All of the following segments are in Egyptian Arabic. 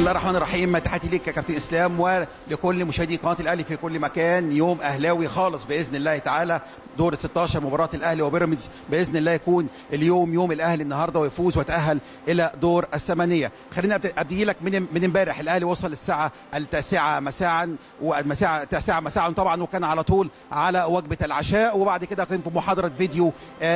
الله الرحمن الرحيم تحياتي ليك يا كابتن اسلام ولكل مشاهدي قناه الاهلي في كل مكان يوم اهلاوي خالص باذن الله تعالى دور 16 مباراه الاهلي وبيراميدز باذن الله يكون اليوم يوم الاهلي النهارده ويفوز ويتاهل الى دور الثمانيه خلينا ابدي لك من من امبارح الاهلي وصل الساعه التاسعه مساء والمساء التاسعه مساء طبعا وكان على طول على وجبه العشاء وبعد كده كان في محاضره فيديو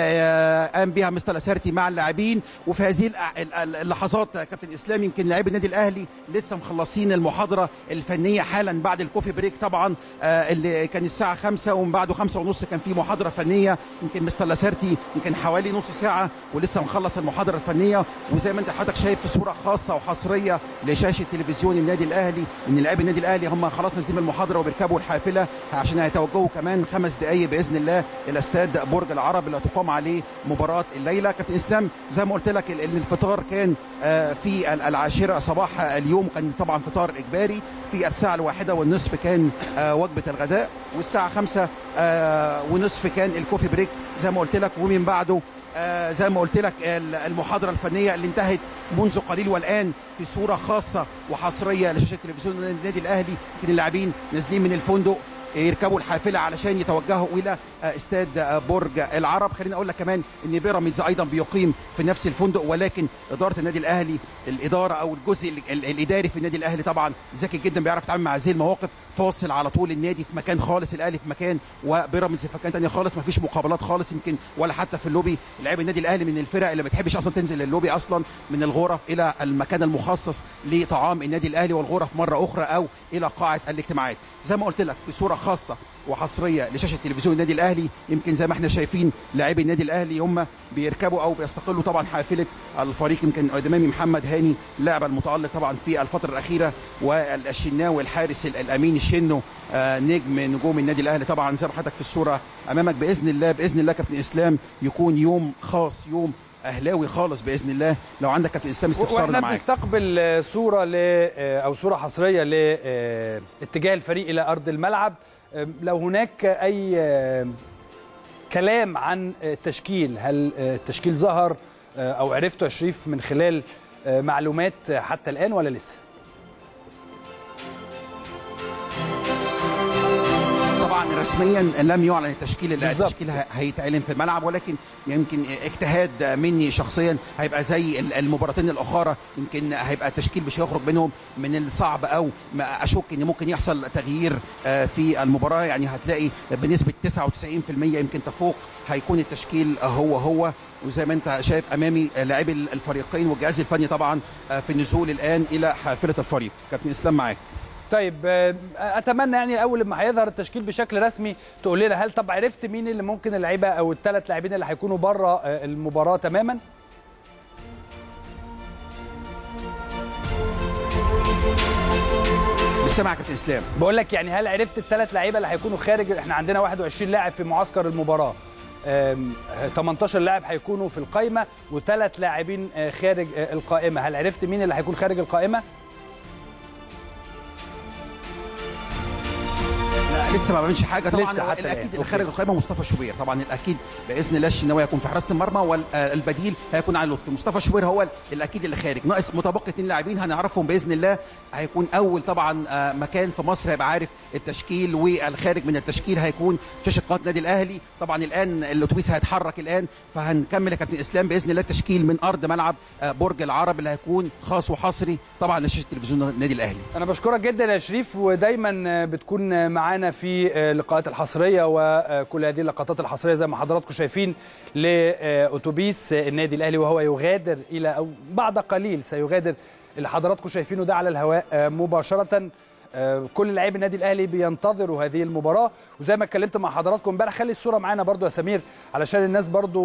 قام بها مستر لاسارتي مع اللاعبين وفي هذه اللحظات كابتن اسلام يمكن لاعبي النادي الاهلي لسه مخلصين المحاضره الفنيه حالا بعد الكوفي بريك طبعا اللي كان الساعه 5 ومن بعده 5 ونص كان في محاضره فنيه يمكن مستر لاسارتي يمكن حوالي نص ساعه ولسه مخلص المحاضره الفنيه وزي ما انت حضرتك شايف في صوره خاصه وحصريه لشاشه تلفزيون النادي الاهلي ان لاعبي النادي الاهلي هم خلاص نازلين من المحاضره وبيركبوا الحافله عشان هيتوجهوا كمان خمس دقائق باذن الله الى استاد برج العرب اللي هتقام عليه مباراه الليله كابتن اسلام زي ما قلت لك ان الفطار كان في العاشره صباح اليوم كان طبعا فطار اجباري في الساعه الواحده والنصف كان وجبه الغداء والساعه خمسة ونصف كان الكوفي بريك زي ما قلت لك ومن بعده آه زي ما قلت لك المحاضره الفنيه اللي انتهت منذ قليل والان في صوره خاصه وحصريه لشاشه تلفزيون النادي الاهلي كان اللاعبين نازلين من الفندق يركبوا الحافله علشان يتوجهوا الى استاد برج العرب خليني اقول لك كمان ان بيراميدز ايضا بيقيم في نفس الفندق ولكن اداره النادي الاهلي الاداره او الجزء الاداري في النادي الاهلي طبعا ذكي جدا بيعرف يتعامل مع هذه المواقف فاصل على طول النادي في مكان خالص الاهلي في مكان وبيراميدز في مكان ثاني خالص ما فيش مقابلات خالص يمكن ولا حتى في اللوبي لعيبه النادي الاهلي من الفرق اللي ما بتحبش اصلا تنزل اللوبي اصلا من الغرف الى المكان المخصص لطعام النادي الاهلي والغرف مره اخرى او الى قاعه الاجتماعات زي ما قلت لك في صوره خاصه وحصريه لشاشه تلفزيون النادي الاهلي يمكن زي ما احنا شايفين لاعبي النادي الاهلي هم بيركبوا او بيستقلوا طبعا حافله الفريق يمكن امامي محمد هاني لاعب المتالق طبعا في الفتره الاخيره والشناوي الحارس الامين الشنو نجم نجوم النادي الاهلي طبعا زي ما حضرتك في الصوره امامك باذن الله باذن الله كابتن اسلام يكون يوم خاص يوم اهلاوي خالص باذن الله لو عندك كابتن اسلام استفسار واحنا بنستقبل صوره ل او صوره حصريه لاتجاه الفريق الى ارض الملعب لو هناك اي كلام عن التشكيل هل التشكيل ظهر او عرفته يا شريف من خلال معلومات حتى الان ولا لسه طبعا رسميا لم يعلن التشكيل التشكيل هيتعلن في الملعب ولكن يمكن اجتهاد مني شخصيا هيبقى زي المباراتين الاخرى يمكن هيبقى التشكيل مش هيخرج منهم من الصعب او اشك ان ممكن يحصل تغيير في المباراه يعني هتلاقي بنسبه 99% يمكن تفوق هيكون التشكيل هو هو وزي ما انت شايف امامي لاعبي الفريقين والجهاز الفني طبعا في النزول الان الى حافله الفريق كابتن اسلام معاك طيب اتمنى يعني اول لما هيظهر التشكيل بشكل رسمي تقول لنا هل طب عرفت مين اللي ممكن اللعيبه او الثلاث لاعبين اللي هيكونوا بره المباراه تماما سامع كابتن اسلام بقول لك يعني هل عرفت الثلاث لعيبه اللي هيكونوا خارج احنا عندنا 21 لاعب في معسكر المباراه 18 لاعب هيكونوا في القائمه وثلاث لاعبين خارج القائمه هل عرفت مين اللي هيكون خارج القائمه لسه ما بعملش حاجه طبعا لسه حتى الاكيد اللي خارج القائمه مصطفى شوبير طبعا الاكيد باذن الله الشناوي هيكون في حراسه المرمى والبديل هيكون علي لطفي مصطفى شوبير هو الاكيد اللي خارج ناقص متبقي اثنين لاعبين هنعرفهم باذن الله هيكون اول طبعا مكان في مصر هيبقى عارف التشكيل والخارج من التشكيل هيكون شاشه قناه النادي الاهلي طبعا الان الاتوبيس هيتحرك الان فهنكمل يا كابتن اسلام باذن الله التشكيل من ارض ملعب برج العرب اللي هيكون خاص وحصري طبعا لشاشه تلفزيون النادي الاهلي انا بشكرك جدا يا شريف ودايما بتكون معانا في اللقاءات الحصريه وكل هذه اللقطات الحصريه زي ما حضراتكم شايفين لاتوبيس النادي الاهلي وهو يغادر الى او بعد قليل سيغادر اللي حضراتكم شايفينه ده على الهواء مباشره كل لاعبي النادي الاهلي بينتظروا هذه المباراه وزي ما اتكلمت مع حضراتكم امبارح خلي الصوره معانا برضو يا سمير علشان الناس برضو